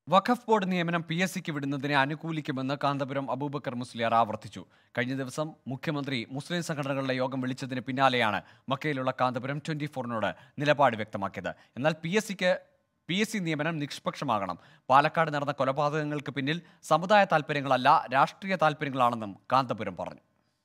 വഖഫ് board നിയമനം P S സിക്ക് വിടുന്നതിനെ അനുകൂലിക്കുമെന്ന് കാന്തപുരം അബൂബക്കർ മുസ്ലിയാർ ആവർത്തിച്ചു കഴിഞ്ഞ ദിവസം മുഖ്യമന്ത്രി മുസ്ലിം സംഘടനകളുടെ യോഗം വിളിച്ചതിന് പിന്നാലെയാണ് മക്കയിലുള്ള കാന്തപുരം ട്വന്റി ഫോറിനോട് നിലപാട് വ്യക്തമാക്കിയത് എന്നാൽ പി എസ് സിക്ക് പി എസ് സി നിയമനം നിഷ്പക്ഷമാകണം പാലക്കാട് നടന്ന കൊലപാതകങ്ങൾക്ക് പിന്നിൽ സമുദായ താൽപ്പര്യങ്ങളല്ല രാഷ്ട്രീയ താൽപ്പര്യങ്ങളാണെന്നും കാന്തപുരം പറഞ്ഞു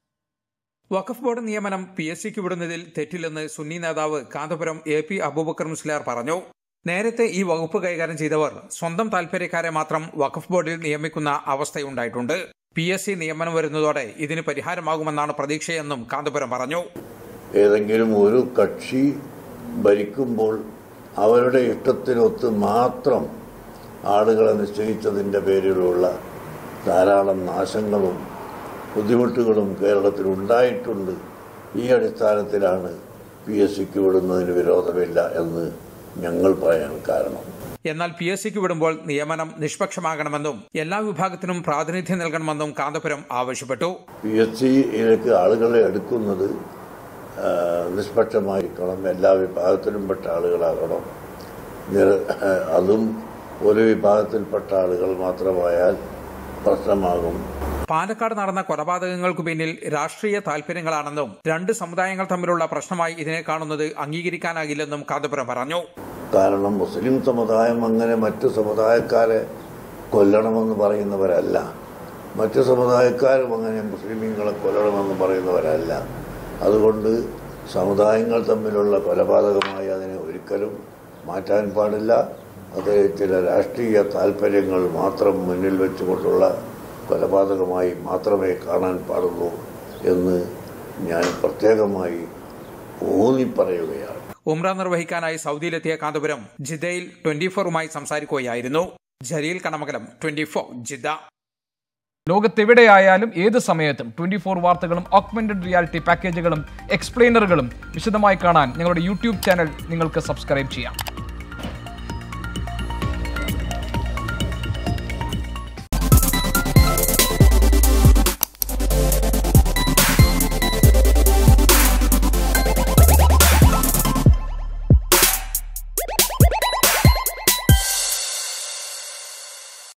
വഖഫ് ബോർഡ് നിയമനം പി എസ് സിക്ക് വിടുന്നതിൽ തെറ്റില്ലെന്ന് സുന്നി നേതാവ് കാന്തപുരം എ പി അബൂബക്കർ മുസ്ലിയാർ പറഞ്ഞു നേരത്തെ ഈ വകുപ്പ് കൈകാര്യം ചെയ്തവർ സ്വന്തം താൽപര്യക്കാരെ മാത്രം വഖഫ് ബോർഡിൽ നിയമിക്കുന്ന അവസ്ഥയുണ്ടായിട്ടുണ്ട് പി എസ് സി നിയമനം വരുന്നതോടെ ഇതിന് പരിഹാരമാകുമെന്നാണ് പ്രതീക്ഷയെന്നും കാന്തപുരം പറഞ്ഞു ഏതെങ്കിലും ഒരു കക്ഷി ഭരിക്കുമ്പോൾ അവരുടെ ഇഷ്ടത്തിനൊത്ത് മാത്രം ആളുകളെ നിശ്ചയിച്ചതിൻ്റെ പേരിലുള്ള ധാരാളം നാശങ്ങളും ബുദ്ധിമുട്ടുകളും കേരളത്തിൽ ഉണ്ടായിട്ടുണ്ട് ഈ അടിസ്ഥാനത്തിലാണ് പി എസ് സിക്ക് വിടുന്നതിന് വിരോധമില്ല എന്ന് ഞങ്ങൾ പറയാൻ കാരണം എന്നാൽ പി എസ് സിക്ക് വിടുമ്പോൾ നിയമനം നിഷ്പക്ഷമാകണമെന്നും എല്ലാ വിഭാഗത്തിനും പ്രാതിനിധ്യം നൽകണമെന്നും കാന്തപുരം ആവശ്യപ്പെട്ടു പി എസ് സിയിലേക്ക് ആളുകളെ എടുക്കുന്നത് ആ, നിഷ്പക്ഷമായിരിക്കണം എല്ലാ വിഭാഗത്തിലും പെട്ട ആളുകളാകണം നിര- അതും ഒരു വിഭാഗത്തിൽപ്പെട്ട ആളുകൾ മാത്രമായാൽ പ്രശ്നമാകും പാലക്കാട് നടന്ന കൊലപാതകങ്ങൾക്കു പിന്നിൽ രാഷ്ട്രീയ താൽപര്യങ്ങളാണെന്നും രണ്ട് സമുദായങ്ങൾ തമ്മിലുള്ള പ്രശ്നമായി ഇതിനെ കാണുന്നത് അംഗീകരിക്കാനാകില്ലെന്നും കാന്തപുരം പറഞ്ഞു കാരണം മുസ്ലിം സമുദായം അങ്ങനെ മറ്റു സമുദായക്കാരെ കൊല്ലണമെന്ന് പറയുന്നവരല്ല മറ്റു സമുദായക്കാരും അങ്ങനെ മുസ്ലിമീങ്ങളെ കൊല്ലണമെന്ന് പറയുന്നവരല്ല അതുകൊണ്ട് സമുദായങ്ങൾ തമ്മിലുള്ള കൊലപാതകമായി അതിനെ ഒരിക്കലും മാറ്റാൻ പാടില്ല അത് ചില രാഷ്ട്രീയ താല്പര്യങ്ങൾ മാത്രം മുന്നിൽ വെച്ചുകൊണ്ടുള്ള കൊലപാതകമായി മാത്രമേ കാണാൻ പാടുള്ളൂ എന്ന് ഞാൻ പ്രത്യേകമായി ഊന്നി പറയുകയാണ് ഉംറ നിർവഹിക്കാനായി സൗദിയിലെത്തിയ കാന്തപുരം ജിദ്ദയിൽ ട്വന്റി ഫോറുമായി സംസാരിക്കുകയായിരുന്നു Jaleel Kanamakalam twenty four Jeddah ലോകത്തെവിടെയായാലും ഏത് സമയത്തും ട്വന്റി ഫോർ വാർത്തകളും ഓഗ്മെന്റഡ് റിയാലിറ്റി പാക്കേജുകളും എക്സ്പ്ലെയിനറുകളും വിശദമായി കാണാൻ ഞങ്ങളുടെ യൂട്യൂബ് ചാനൽ നിങ്ങൾക്ക് സബ്സ്ക്രൈബ് ചെയ്യാം